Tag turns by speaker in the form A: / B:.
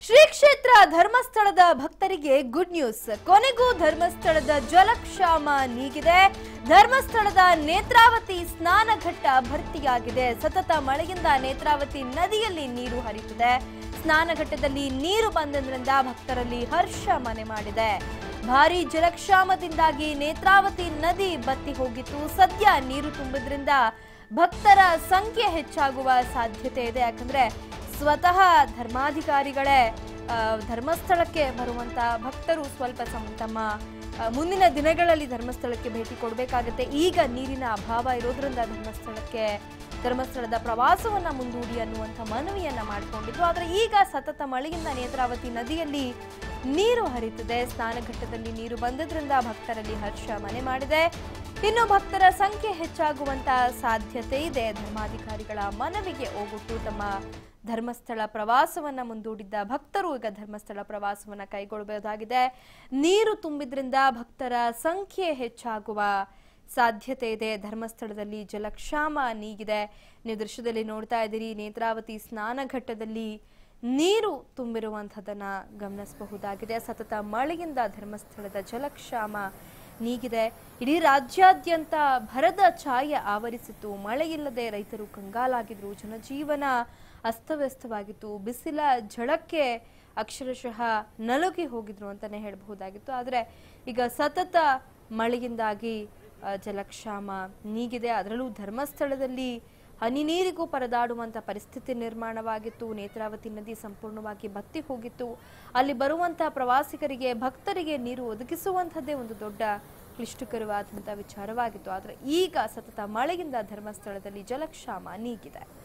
A: ಶ್ರೀ ಕ್ಷೇತ್ರ ಧರ್ಮಸ್ಥಳದ ಭಕ್ತರಿಗೆ ಗುಡ್ ನ್ಯೂಸ್ ಕೊನೆಗೂ ಧರ್ಮಸ್ಥಳದ ಜಲಕ್ಷಾಮ ನೀಗಿದೆ ಧರ್ಮಸ್ಥಳದ ನೇತ್ರಾವತಿ ಸ್ನಾನಘಟ್ಟ ಭರ್ತಿಯಾಗಿದೆ ಸತತ ಮಳೆಯಿಂದ ನೇತ್ರಾವತಿ ನದಿಯಲ್ಲಿ ನೀರು ಹರಿಯುತ್ತಿದೆ ಸ್ನಾನಘಟ್ಟದಲ್ಲಿ ನೀರು ಬಂದ್ರಿಂದ ಭಕ್ತರಲ್ಲಿ ಹರ್ಷ ಮನೆ ಮಾಡಿದೆ ಭಾರಿ ಜಲಕ್ಷಾಮದಿಂದಾಗಿ ನೇತ್ರಾವತಿ ನದಿ ಬತ್ತಿ ಹೋಗಿತ್ತು ಸದ್ಯ ನೀರು ತುಂಬಿದ್ರಿಂದ ಭಕ್ತರ ಸಂಖ್ಯೆ ಹೆಚ್ಚಾಗುವ ಸಾಧ್ಯತೆ ಇದೆ ಯಾಕಂದ್ರೆ ಸ್ವತಃ ಧರ್ಮಾಧಿಕಾರಿಗಳೇ ಆ, ಧರ್ಮಸ್ಥಳಕ್ಕೆ ಬರುವಂತ ಭಕ್ತರು ಸ್ವಲ್ಪ ಸಂ- ತಮ್ಮ ಆ, ಮುಂದಿನ ದಿನಗಳಲ್ಲಿ ಧರ್ಮಸ್ಥಳಕ್ಕೆ ಭೇಟಿ ಕೊಡಬೇಕಾಗುತ್ತೆ ಈಗ ನೀರಿನ ಅಭಾವ ಇರೋದ್ರಿಂದ ಧರ್ಮಸ್ಥಳಕ್ಕೆ ಧರ್ಮಸ್ಥಳದ ಪ್ರವಾಸವನ್ನ ಮುಂದೂಡಿ ಅನ್ನುವಂಥ ಮನವಿಯನ್ನ ಮಾಡಿಕೊಂಡಿದ್ರು ಆದರೆ ಈಗ ಸತತ ಮಳೆಯಿಂದ ನೇತ್ರಾವತಿ ನದಿಯಲ್ಲಿ ನೀರು ಹರಿಯುತ್ತಿದೆ ಸ್ನಾನಘಟ್ಟದಲ್ಲಿ ನೀರು ಬಂದದ್ರಿಂದ ಭಕ್ತರಲ್ಲಿ ಹರ್ಷ ಮನೆ ಮಾಡಿದೆ ಇನ್ನು ಭಕ್ತರ ಸಂಖ್ಯೆ ಹೆಚ್ಚಾಗುವಂತ ಸಾಧ್ಯತೆ ಇದೆ ಧರ್ಮಾಧಿಕಾರಿಗಳ ಮನವಿಗೆ ಓಗೊಟ್ಟು ತಮ್ಮ ಧರ್ಮಸ್ಥಳ ಪ್ರವಾಸವನ್ನ ಮುಂದೂಡಿದ್ದ ಭಕ್ತರು ಈಗ ಧರ್ಮಸ್ಥಳ ಪ್ರವಾಸವನ್ನ ಕೈಗೊಳ್ಳಬಹುದಾಗಿದೆ ನೀರು ತುಂಬಿದ್ರಿಂದ ಭಕ್ತರ ಸಂಖ್ಯೆ ಹೆಚ್ಚಾಗುವ ಸಾಧ್ಯತೆ ಇದೆ ಧರ್ಮಸ್ಥಳದಲ್ಲಿ ಜಲಕ್ಷಾಮ ನೀಗಿದೆ ನೀವು ದೃಶ್ಯದಲ್ಲಿ ನೋಡ್ತಾ ಇದ್ದೀರಿ ನೇತ್ರಾವತಿ ಸ್ನಾನಘಟ್ಟದಲ್ಲಿ ನೀರು ತುಂಬಿರುವಂಥದ್ದನ್ನ ಗಮನಿಸಬಹುದಾಗಿದೆ ಸತತ ಮಳೆಯಿಂದ ಧರ್ಮಸ್ಥಳದ ಜಲಕ್ಷಾಮ ನೀಗಿದೆ ಇಡೀ ರಾಜ್ಯಾದ್ಯಂತ ಭರದ ಛಾಯೆ ಆವರಿಸಿತ್ತು ಮಳೆಯಿಲ್ಲದೆ ರೈತರು ಕಂಗಾಲಾಗಿದ್ರು ಜನಜೀವನ ಅಸ್ತವ್ಯಸ್ತವಾಗಿತ್ತು ಬಿಸಿಲ ಝಳಕ್ಕೆ ಅಕ್ಷರಶಃ ನಲುಗಿ ಹೋಗಿದ್ರು ಅಂತಾನೆ ಹೇಳಬಹುದಾಗಿತ್ತು ಆದರೆ ಈಗ ಸತತ ಮಳೆಯಿಂದಾಗಿ ಆ, ಜಲಕ್ಷಾಮ ನೀಗಿದೆ ಅದರಲ್ಲೂ ಧರ್ಮಸ್ಥಳದಲ್ಲಿ ಹನಿ ನೀರಿಗೂ ಪರದಾಡುವಂತ ಪರಿಸ್ಥಿತಿ ನಿರ್ಮಾಣವಾಗಿತ್ತು ನೇತ್ರಾವತಿ ನದಿ ಸಂಪೂರ್ಣವಾಗಿ ಬತ್ತಿ ಹೋಗಿತ್ತು ಅಲ್ಲಿ ಬರುವಂತ ಪ್ರವಾಸಿಗರಿಗೆ ಭಕ್ತರಿಗೆ ನೀರು ಒದಗಿಸುವಂಥದ್ದೇ ಒಂದು ದೊಡ್ಡ ಕ್ಲಿಷ್ಟಕರವಾದಂಥ ವಿಚಾರವಾಗಿತ್ತು ಆದರೆ ಈಗ ಸತತ ಮಳೆಯಿಂದ ಧರ್ಮಸ್ಥಳದಲ್ಲಿ ಜಲಕ್ಷಾಮ ನೀಗಿದೆ